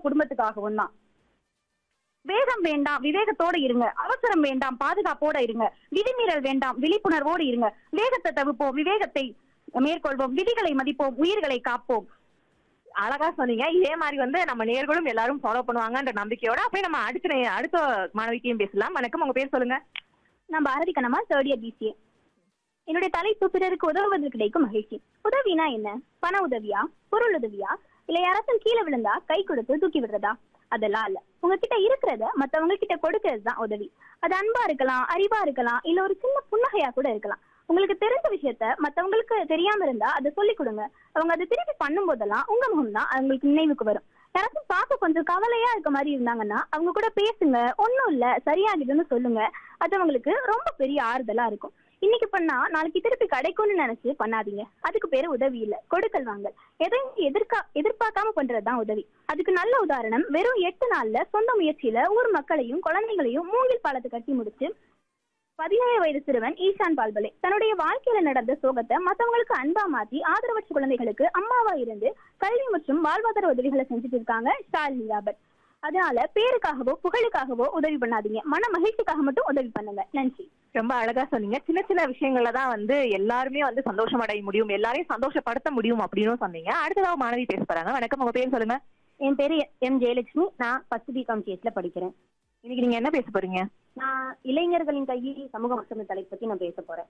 குடும்பத்துக்காகவும் தான் வேகம் வேண்டாம் விவேகத்தோட இருங்க அவசரம் வேண்டாம் பாதுகாப்போட இருங்க விதிமீறல் வேண்டாம் விழிப்புணர்வோடு இருங்க வேகத்தை தவிர்ப்போம் விவேகத்தை மேற்கொள்வோம் விதிகளை மதிப்போம் உயிர்களை காப்போம் அழகா சொன்னீங்க இதே மாதிரி வந்து நம்ம நேர்களும் எல்லாரும் ஃபாலோ பண்ணுவாங்கன்ற நம்பிக்கையோட அப்படியே நம்ம அடுத்த நே- அடுத்த மாணவிக்கையும் பேசலாம் வணக்கம் உங்க பேர் சொல்லுங்க நான் Bharathi Kannamma third year BCA என்னுடைய தலைப்பு பிறருக்கு உதவுவதில் கிடைக்கும் மகிழ்ச்சி உதவினா என்ன பண உதவியா பொருள் உதவியா இல்ல யாராச்சும் கீழே விழுந்தா கை கொடுத்து தூக்கி விடுறதா அதெல்லாம் இல்ல உங்ககிட்ட இருக்கிறத மத்தவங்க கிட்ட கொடுக்கறது தான் உதவி அது அன்பா இருக்கலாம் அறிவா இருக்கலாம் இல்ல ஒரு சின்ன புன்னகையா கூட இருக்கலாம் உங்களுக்கு தெரிஞ்ச விஷயத்த மத்தவங்களுக்கு தெரியாம இருந்தா அதை சொல்லி கொடுங்க அவங்க அதை திருப்பி பண்ணும் போதெல்லாம் உங்க முகம் தான் அவங்களுக்கு நினைவுக்கு வரும் யாராச்சும் பார்க்க கொஞ்சம் கவலையா இருக்க மாதிரி இருந்தாங்கன்னா அவங்க கூட பேசுங்க ஒண்ணும் இல்ல சரியாகிடுன்னு சொல்லுங்க அது அவங்களுக்கு ரொம்ப பெரிய ஆறுதலா இருக்கும் இன்னைக்கு பண்ணா நாளைக்கு திருப்பி கிடைக்கும்னு நினைச்சு பண்ணாதீங்க அதுக்கு பேரு உதவி இல்ல கொடுக்கல் வாங்கல் எதையும் எதிர்க்கா எதிர்பார்க்காம பண்றதுதான் உதவி அதுக்கு நல்ல உதாரணம் வெறும் எட்டு நாள்ல சொந்த முயற்சியில ஊர் மக்களையும் குழந்தைகளையும் மூங்கில் பாலத்தை கட்டி முடிச்சு பதினேழு வயது சிறுவன் ஈஷான் பால்பலே தன்னுடைய வாழ்க்கையில நடந்த சோகத்தை மத்தவங்களுக்கு அன்பா மாத்தி ஆதரவற்ற குழந்தைகளுக்கு அம்மாவா இருந்து கல்வி மற்றும் வாழ்வாதார உதவிகளை செஞ்சுட்டு இருக்காங்க ஷாலினி ராபர்ட் அதனால பேருக்காகவோ புகழுக்காகவோ உதவி பண்ணாதீங்க மன மகிழ்ச்சிக்காக மட்டும் உதவி பண்ணுங்க நன்றி ரொம்ப அழகா சொன்னீங்க சின்ன சின்ன விஷயங்கள்ல தான் வந்து எல்லாருமே வந்து சந்தோஷம் அடைய முடியும் எல்லாரையும் சந்தோஷப்படுத்த முடியும் அப்படின்னு சொன்னீங்க அடுத்ததாக மாணவி பேச போறாங்க வணக்கம் உங்க பேர் சொல்லுங்க என் பேரு எம் ஜெயலட்சுமி நான் ஃபர்ஸ்ட் பிகாம் கேஸ்ல படிக்கிறேன் இன்னைக்கு நீங்க என்ன பேச போறீங்க நான் இளைஞர்களின் கையில் சமூக மாற்றம் தலைப்பு பத்தி நான் பேச போறேன்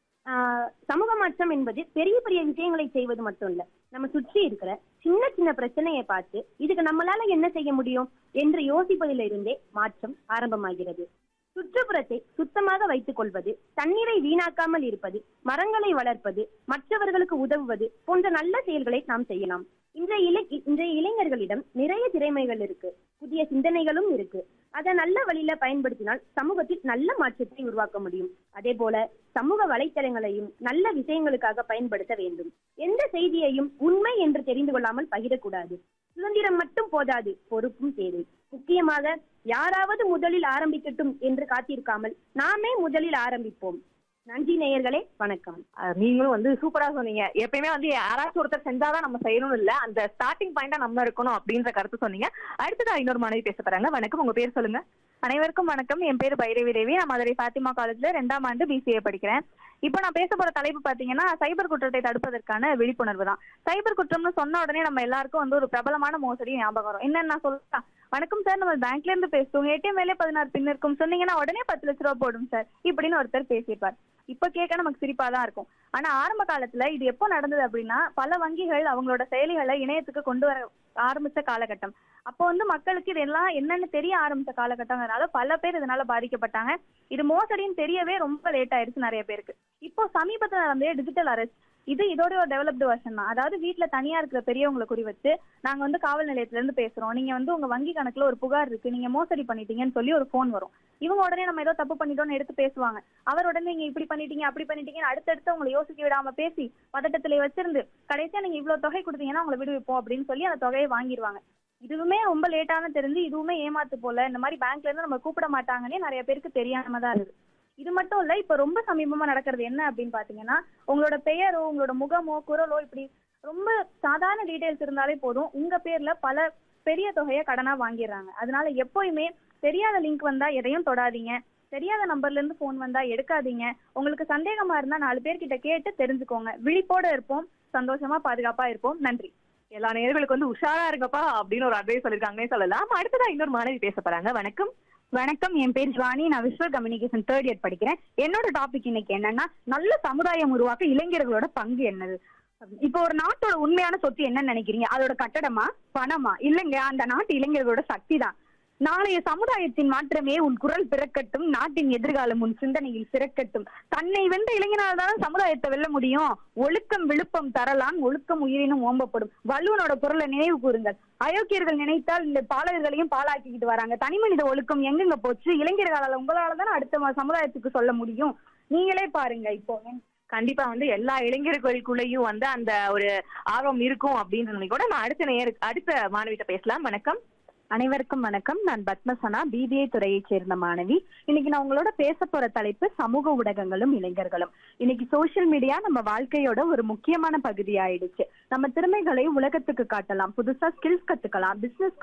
ஆஹ் சமூக மாற்றம் என்பது பெரிய பெரிய விஷயங்களை செய்வது மட்டும் இல்ல நம்ம சுற்றி இருக்கிற சின்ன சின்ன பிரச்சனையை பார்த்து இதுக்கு நம்மளால என்ன செய்ய முடியும் என்று யோசிப்பதில் இருந்தே மாற்றம் ஆரம்பமாகிறது சுற்றுப்புறத்தை சுத்தமாக வைத்துக் கொள்வது தண்ணீரை வீணாக்காமல் இருப்பது மரங்களை வளர்ப்பது மற்றவர்களுக்கு உதவுவது போன்ற நல்ல செயல்களை நாம் செய்யலாம் இன்றைய இளை இன்றைய இளைஞர்களிடம் நிறைய திறமைகள் இருக்கு புதிய சிந்தனைகளும் இருக்கு அதை நல்ல வழியில பயன்படுத்தினால் சமூகத்தில் நல்ல மாற்றத்தை உருவாக்க முடியும் அதே போல சமூக வலைத்தளங்களையும் நல்ல விஷயங்களுக்காக பயன்படுத்த வேண்டும் எந்த செய்தியையும் உண்மை என்று தெரிந்து கொள்ளாமல் பகிரக்கூடாது சுதந்திரம் மட்டும் போதாது பொறுப்பும் தேவை முக்கியமாக யாராவது முதலில் ஆரம்பிக்கட்டும் என்று காத்திருக்காமல் நாமே முதலில் ஆரம்பிப்போம் நன்றி நேயர்களே வணக்கம் அஹ் நீங்களும் வந்து சூப்பரா சொன்னீங்க எப்பயுமே வந்து யாராச்சும் ஒருத்தர் செஞ்சாதான் நம்ம செய்யணும்னு இல்ல அந்த ஸ்டார்டிங் பாயிண்டா நம்ம இருக்கணும் அப்படின்ற கருத்து சொன்னீங்க அடுத்ததா இன்னொரு மாணவி பேச போறாங்க வணக்கம் உங்க பேர் சொல்லுங்க அனைவருக்கும் வணக்கம் என் பேர் பைரவி தேவி நான் மதுரை ஃபாத்திமா காலேஜ்ல ரெண்டாம் ஆண்டு பிசிஏ படிக்கிறேன் இப்போ நான் பேச போற தலைப்பு பாத்தீங்கன்னா சைபர் குற்றத்தை தடுப்பதற்கான விழிப்புணர்வு தான் சைபர் குற்றம்னு சொன்ன உடனே நம்ம எல்லாருக்கும் வந்து ஒரு பிரபலமான மோசடி ஞாபகம் வரும் என்னன்னு நான் சொல்லலாம் வணக்கம் சார் நம்ம பேங்க்ல இருந்து பேசுவோம் ஏடிஎம் வேலையே பதினாறு பின் இருக்கும் சொன்னீங்கன்னா உடனே பத்து லட்ச ரூபா போடும் சார் இப்படின்னு ஒருத்தர் பேசியிருப்பார் இப்ப கேட்க நமக்கு சிரிப்பா தான் இருக்கும் ஆனா ஆரம்ப காலத்துல இது எப்போ நடந்தது அப்படின்னா பல வங்கிகள் அவங்களோட செயலிகளை இணையத்துக்கு கொண்டு வர ஆரம்பிச்ச காலகட்டம் அப்போ வந்து மக்களுக்கு இதெல்லாம் என்னன்னு தெரிய ஆரம்பிச்ச காலகட்டங்கிறனால பல பேர் இதனால பாதிக்கப்பட்டாங்க இது மோசடின்னு தெரியவே ரொம்ப லேட் ஆயிருச்சு நிறைய பேருக்கு இப்போ சமீபத்துல நடந்த டிஜிட்டல் அரெஸ்ட் இது இதோட ஒரு டெவலப்டு வெர்ஷன் தான் அதாவது வீட்ல தனியா இருக்கிற பெரியவங்களை குறி வச்சு நாங்க வந்து காவல் நிலையத்துல இருந்து பேசுறோம் நீங்க வந்து உங்க வங்கி கணக்குல ஒரு புகார் இருக்கு நீங்க மோசடி பண்ணிட்டீங்கன்னு சொல்லி ஒரு ஃபோன் வரும் இவங்க உடனே நம்ம ஏதோ தப்பு பண்ணிட்டோம்னு எடுத்து பேசுவாங்க அவர் உடனே நீங்க இப்படி பண்ணிட்டீங்க அப்படி பண்ணிட்டீங்கன்னு அடுத்தடுத்து உங்களை யோசிக்க விடாம பேசி பதட்டத்திலே வச்சிருந்து கடைசியா நீங்க இவ்வளவு தொகை கொடுத்தீங்கன்னா உங்களை விடுவிப்போம் அப்படின்னு சொல்லி அந்த தொகையை வாங்கிடுவாங்க இதுவுமே ரொம்ப லேட்டான தெரிஞ்சு இதுவுமே ஏமாத்து போல இந்த மாதிரி பேங்க்ல இருந்து நம்ம கூப்பிட மாட்டாங்கன்னே நிறைய பேருக்கு தெரியாம தான் இருக்கு இது மட்டும் இல்ல இப்ப ரொம்ப சமீபமா நடக்கிறது என்ன அப்படின்னு பாத்தீங்கன்னா உங்களோட பெயரோ உங்களோட முகமோ குரலோ இப்படி ரொம்ப சாதாரண டீடைல்ஸ் இருந்தாலே போதும் உங்க பேர்ல பல பெரிய தொகையை கடனா வாங்கிடுறாங்க அதனால எப்போயுமே தெரியாத லிங்க் வந்தா எதையும் தொடாதீங்க தெரியாத நம்பர்ல இருந்து போன் வந்தா எடுக்காதீங்க உங்களுக்கு சந்தேகமா இருந்தா நாலு பேர்கிட்ட கேட்டு தெரிஞ்சுக்கோங்க விழிப்போட இருப்போம் சந்தோஷமா பாதுகாப்பா இருப்போம் நன்றி எல்லா நேர்களுக்கு வந்து உஷாரா இருங்கப்பா அப்படின்னு ஒரு அட்வைஸ் சொல்லிருக்காங்கன்னே சொல்லலாம் அடுத்ததா இன்னொரு மாணவி பேச போறாங்க வணக்கம் வணக்கம் என் பேர் ஜுவானி நான் விஷுவல் கம்யூனிகேஷன் தேர்ட் இயர் படிக்கிறேன் என்னோட டாபிக் இன்னைக்கு என்னன்னா நல்ல சமுதாயம் உருவாக்க இளைஞர்களோட பங்கு என்னது இப்போ ஒரு நாட்டோட உண்மையான சொத்து என்னன்னு நினைக்கிறீங்க அதோட கட்டடமா பணமா இல்லைங்க அந்த நாட்டு இளைஞர்களோட சக்தி தான் நாளைய சமுதாயத்தின் மாற்றமே உன் குரல் பிறக்கட்டும் நாட்டின் எதிர்காலம் உன் சிந்தனையில் சிறக்கட்டும் தன்னை வென்ற இளைஞனால் தான் சமுதாயத்தை வெல்ல முடியும் ஒழுக்கம் விழுப்பம் தரலான் ஒழுக்கம் உயிரினும் ஓம்பப்படும் வள்ளுவனோட குரலை நினைவு கூறுங்கள் அயோக்கியர்கள் நினைத்தால் இந்த பாலகர்களையும் பாலாக்கிக்கிட்டு வராங்க தனி மனித ஒழுக்கம் எங்கெங்க போச்சு இளைஞர்களால உங்களால தானே அடுத்த ம- சமுதாயத்துக்கு சொல்ல முடியும் நீங்களே பாருங்க இப்போ கண்டிப்பா வந்து எல்லா இளைஞர்களுக்குள்ளேயும் வந்து அந்த ஒரு ஆர்வம் இருக்கும் அப்படின்னு கூட நான் அடுத்த நேர் அடுத்த மாணவிட்ட பேசலாம் வணக்கம் அனைவருக்கும் வணக்கம் நான் பத்மசனா பிபிஏ துறையைச் சேர்ந்த மாணவி இன்னைக்கு நான் உங்களோட பேச போற தலைப்பு சமூக ஊடகங்களும் இளைஞர்களும் இன்னைக்கு சோஷியல் மீடியா நம்ம வாழ்க்கையோட ஒரு முக்கியமான பகுதி ஆயிடுச்சு நம்ம திறமைகளை உலகத்துக்கு காட்டலாம் புதுசா ஸ்கில்ஸ் கத்துக்கலாம் பிசினஸ்